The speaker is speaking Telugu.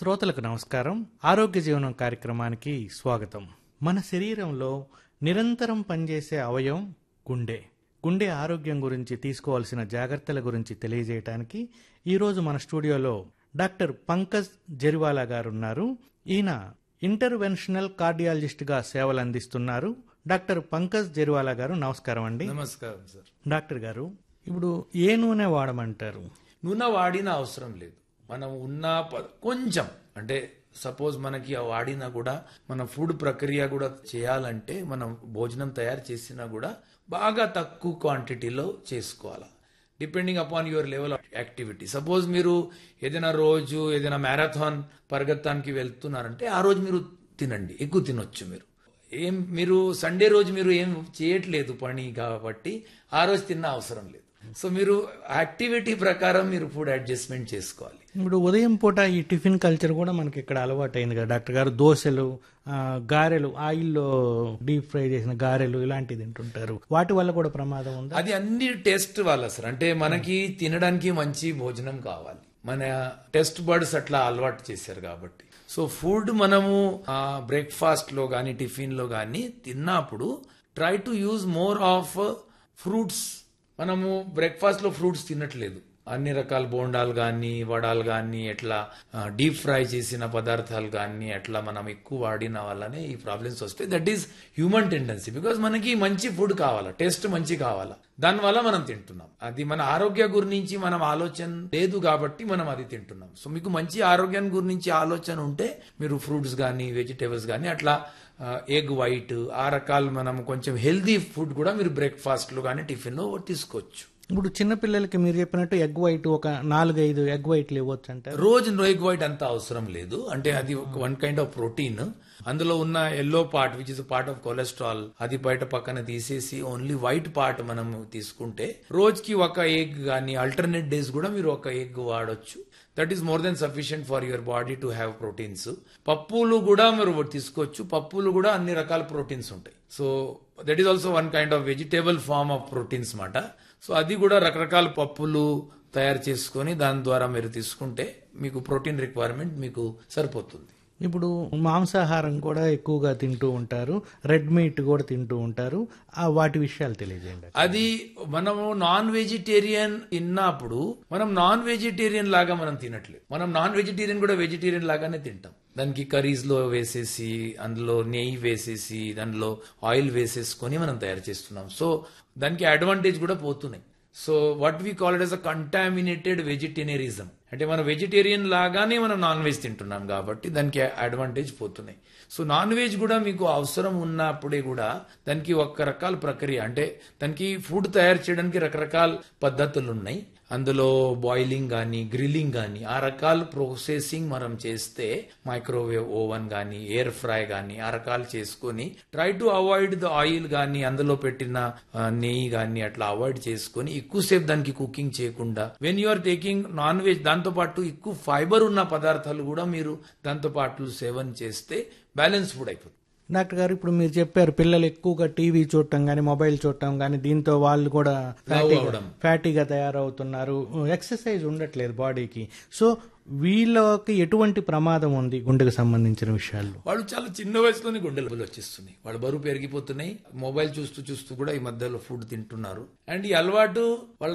శ్రోతలకు నమస్కారం ఆరోగ్య జీవనం కార్యక్రమానికి స్వాగతం మన శరీరంలో నిరంతరం పనిచేసే అవయవం గుండె గుండె ఆరోగ్యం గురించి తీసుకోవాల్సిన జాగ్రత్తల గురించి తెలియజేయడానికి ఈరోజు మన స్టూడియోలో డాక్టర్ పంకజ్ జెరివాలా గారు ఉన్నారు ఈయన ఇంటర్వెన్షనల్ కార్డియాలజిస్ట్గా సేవలు అందిస్తున్నారు డాక్టర్ పంకజ్ జెరివాలా గారు నమస్కారం అండి నమస్కారం సార్ డాక్టర్ గారు ఇప్పుడు ఏ నూనె వాడమంటారు నూనె వాడిన అవసరం లేదు మనం ఉన్న ప- కొంచెం అంటే సపోజ్ మనకి ఆ వాడినా కూడా మన ఫుడ్ ప్రక్రియ కూడా చేయాలంటే మనం భోజనం తయారు చేసినా కూడా బాగా తక్కువ క్వాంటిటీలో చేసుకోవాలి depending upon your level of activity suppose మీరు ఏదైనా రోజు ఏదైనా మ్యారథాన్ పరిగెత్తానికి వెళ్తున్నారంటే ఆ రోజు మీరు తినండి ఎక్కువ తినొచ్చు మీరు ఏం మీరు సండే రోజు మీరు ఏం చేయట్లేదు పని కాబట్టి ఆ రోజు తిన్న అవసరం లేదు సో మీరు యాక్టివిటీ ప్రకారం మీరు ఫుడ్ అడ్జస్ట్మెంట్ చేసుకోవాలి ఇప్పుడు ఉదయం పూట ఈ టిఫిన్ కల్చర్ కూడా మనకి ఇక్కడ అలవాటు అయింది కదా డాక్టర్ గారు దోశలు ఆ, గారెలు ఆయిల్లో డీప్ ఫ్రై చేసిన గారెలు ఇలాంటివి తింటుంటారు వాటి వల్ల కూడా ప్రమాదం ఉందా అది అన్ని టెస్ట్ వల్ల సార్ అంటే మనకి తినడానికి మంచి భోజనం కావాలి మన టెస్ట్ బర్డ్స్ అట్లా అలవాటు చేశారు కాబట్టి సో ఫుడ్ మనము బ్రేక్ఫాస్ట్ లో కానీ టిఫిన్ లో కానీ తిన్నప్పుడు try to use more of fruits మనము బ్రేక్ఫాస్ట్ లో ఫ్రూట్స్ తినట్లేదు అన్ని రకాల బోండాలు కానీ వడాలు కానీ ఎట్లా డీప్ ఫ్రై చేసిన పదార్థాలు కానీ అట్లా మనం ఎక్కువ వాడిన వల్లనే ఈ ప్రాబ్లమ్స్ వస్తాయి that is human tendency because మనకి మంచి ఫుడ్ కావాలా టేస్ట్ మంచి కావాలా దానివల్ల మనం తింటున్నాం అది మన ఆరోగ్య గురించి మనం ఆలోచన లేదు కాబట్టి మనం అది తింటున్నాం సో మీకు మంచి ఆరోగ్యం గురించి ఆలోచన ఉంటే మీరు ఫ్రూట్స్ కానీ వెజిటేబుల్స్ కానీ అట్లా ఎగ్ వైట్ ఆ రకాలు మనం కొంచెం హెల్దీ ఫుడ్ కూడా మీరు బ్రేక్ఫాస్ట్ లో కానీ టిఫిన్ లో తీసుకోవచ్చు ఇప్పుడు చిన్నపిల్లలకి మీరు చెప్పినట్టు ఎగ్ వైట్ ఒక నాలుగైదు ఎగ్ వైట్లు ఇవ్వచ్చు అంటారు రోజు ఎగ్ వైట్ అంత అవసరం లేదు అంటే అది వన్ కైండ్ ఆఫ్ ప్రోటీన్ అందులో ఉన్న yellow part which is part of cholesterol అది బయట పక్కన తీసేసి ఓన్లీ వైట్ పార్ట్ మనం తీసుకుంటే రోజుకి ఒక ఎగ్ కానీ ఆల్టర్నేట్ డేస్ కూడా మీరు ఒక ఎగ్ వాడొచ్చు that is more than sufficient for your body to have proteins పప్పులు కూడా మీరు తీసుకోవచ్చు పప్పులు కూడా అన్ని రకాల ప్రోటీన్స్ ఉంటాయి so that is also one kind of vegetable form of proteins మాట సో అది కూడా రకరకాల పప్పులు తయారు చేసుకొని దాని ద్వారా మీరు తీసుకుంటే మీకు ప్రోటీన్ రిక్వైర్మెంట్ మీకు సరిపోతుంది ఇప్పుడు మాంసాహారం కూడా ఎక్కువగా తింటూ ఉంటారు రెడ్ మీట్ కూడా తింటూ ఉంటారు ఆ వాటి విషయాలు తెలియజేయండి అది మనము నాన్ వెజిటేరియన్ తిన్నప్పుడు మనం నాన్ వెజిటేరియన్ లాగా మనం తినట్లేదు మనం నాన్ వెజిటేరియన్ కూడా వెజిటేరియన్ లాగానే తింటాం దానికి కర్రీస్ లో వేసేసి అందులో నెయ్యి వేసేసి దానిలో ఆయిల్ వేసేసుకొని మనం తయారు చేస్తున్నాం సో దానికి అడ్వాంటేజ్ కూడా పోతున్నాయి so what we call it as a contaminated vegetarianism అంటే మనం వెజిటేరియన్ లాగానే మనం నాన్ వెజ్ తింటున్నాం కాబట్టి దానికి అడ్వాంటేజ్ పోతున్నాయి సో నాన్ వెజ్ కూడా మీకు అవసరం ఉన్నప్పుడే కూడా దానికి ఒక రకాల ప్రక్రియ అంటే దానికి ఫుడ్ తయారు చేయడానికి రకరకాల పద్ధతులు ఉన్నాయి అందులో బాయిలింగ్ కానీ గ్రిల్లింగ్ కానీ ఆ రకాల ప్రాసెసింగ్ మనం చేస్తే మైక్రోవేవ్ ఓవెన్ కానీ ఎయిర్ ఫ్రై కానీ ఆ రకాలు చేసుకొని try to avoid the oil కానీ అందులో పెట్టిన ఆ, నెయ్యి కానీ అట్లా అవాయిడ్ చేసుకొని ఎక్కువసేపు దానికి కుకింగ్ చేయకుండా when you are taking non veg దాంతో పాటు ఎక్కువ ఫైబర్ ఉన్న పదార్థాలు కూడా మీరు దాంతో పాటు సేవన చేస్తే బ్యాలెన్స్ ఫుడ్ అయిపోతుంది డాక్టర్ గారు ఇప్పుడు మీరు చెప్పారు పిల్లలు ఎక్కువగా టీవీ చూడటం కానీ మొబైల్ చూడటం కానీ దీంతో వాళ్ళు కూడా ఫ్యాటీగా అవడం. ఫ్యాటీగా తయారవుతున్నారు ఎక్సర్సైజ్ ఉండట్లేదు బాడీకి సో వీళ్ళకి ఎటువంటి ప్రమాదం ఉంది గుండెకు సంబంధించిన విషయాల్లో వాళ్ళు చాలా చిన్న వయసులోనే గుండెలు వచ్చేస్తున్నాయి వాళ్ళ బరువు పెరిగిపోతున్నాయి మొబైల్ చూస్తూ చూస్తూ కూడా ఈ మధ్యలో ఫుడ్ తింటున్నారు అండ్ ఈ అలవాటు వాళ్ళ